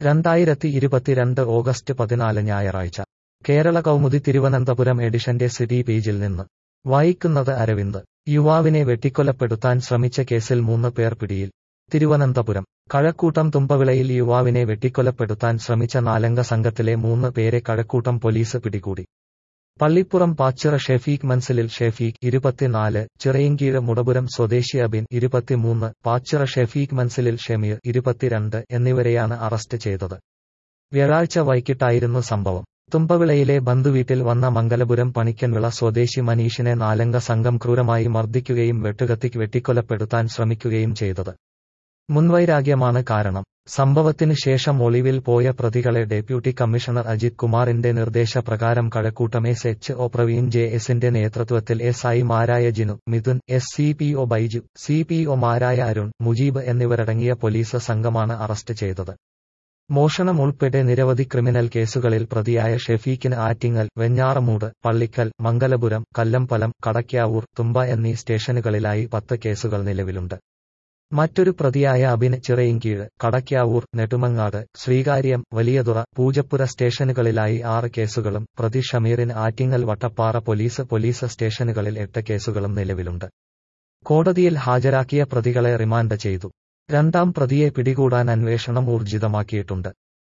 രണ്ടായിരത്തി ഇരുപത്തിരണ്ട് ഓഗസ്റ്റ് പതിനാല് ഞായറാഴ്ച കേരള കൗമുദി തിരുവനന്തപുരം എഡിഷന്റെ സിറ്റി പേജിൽ നിന്ന് വായിക്കുന്നത് അരവിന്ദ് യുവാവിനെ വെട്ടിക്കൊലപ്പെടുത്താൻ ശ്രമിച്ച കേസിൽ മൂന്ന് പേർ പിടിയിൽ തിരുവനന്തപുരം കഴക്കൂട്ടം തുമ്പവിളയിൽ യുവാവിനെ വെട്ടിക്കൊലപ്പെടുത്താൻ ശ്രമിച്ച നാലംഗ സംഘത്തിലെ മൂന്ന് പേരെ കഴക്കൂട്ടം പോലീസ് പിടികൂടി പള്ളിപ്പുറം പാച്ചിറ ഷെഫീഖ് മൻസിലിൽ ഷെഫീഖ് ഇരുപത്തിനാല് ചിറയിൻകീഴ് മുടപുരം സ്വദേശി അബിൻ ഇരുപത്തിമൂന്ന് പാച്ചിറ ഷെഫീഖ് മൻസിലിൽ ഷമീർ ഇരുപത്തിരണ്ട് എന്നിവരെയാണ് അറസ്റ്റ് ചെയ്തത് വ്യാഴാഴ്ച വൈകിട്ടായിരുന്നു സംഭവം തുമ്പവിളയിലെ ബന്ധുവീട്ടിൽ വന്ന മംഗലപുരം പണിക്കൻവിള സ്വദേശി മനീഷിനെ നാലംഗ സംഘം ക്രൂരമായി മർദ്ദിക്കുകയും വെട്ടുകത്തിക്ക് വെട്ടിക്കൊലപ്പെടുത്താൻ ശ്രമിക്കുകയും ചെയ്തത് മുൻവൈരാഗ്യമാണ് കാരണം സംഭവത്തിന് ശേഷം ഒളിവിൽ പോയ പ്രതികളെ ഡെപ്യൂട്ടി കമ്മീഷണർ അജിത് കുമാറിന്റെ നിർദ്ദേശപ്രകാരം Kazhakkoottam S H O Praveen J എസിന്റെ നേതൃത്വത്തിൽ എസ് ഐ മാരായ Jinu Mithun S C P O Baiju C P O മാരായ അരുൺ മുജീബ് എന്നിവരടങ്ങിയ പോലീസ് സംഘമാണ് അറസ്റ്റ് ചെയ്തത് മോഷണം ഉൾപ്പെടെ നിരവധി ക്രിമിനൽ കേസുകളിൽ പ്രതിയായ ഷെഫീഖിന് ആറ്റിങ്ങൽ വെഞ്ഞാറമൂട് പള്ളിക്കൽ മംഗലപുരം കല്ലമ്പലം കടയ്ക്കാവൂർ തുമ്പ എന്നീ സ്റ്റേഷനുകളിലായി പത്ത് കേസുകൾ നിലവിലുണ്ട് മറ്റൊരു പ്രതിയായ അബിന് ചിറയിൻകീഴ് കടയ്ക്കാവൂർ നെടുമങ്ങാട് ശ്രീകാര്യം വലിയതുറ പൂജപ്പുര സ്റ്റേഷനുകളിലായി ആറ് കേസുകളും പ്രതി ഷമീറിന് ആറ്റിങ്ങൽ വട്ടപ്പാറ പോലീസ് പോലീസ് സ്റ്റേഷനുകളിൽ എട്ട് കേസുകളും നിലവിലുണ്ട് കോടതിയിൽ ഹാജരാക്കിയ പ്രതികളെ റിമാൻഡ് ചെയ്തു രണ്ടാം പ്രതിയെ പിടികൂടാൻ അന്വേഷണം ഊർജിതമാക്കിയിട്ടുണ്ട്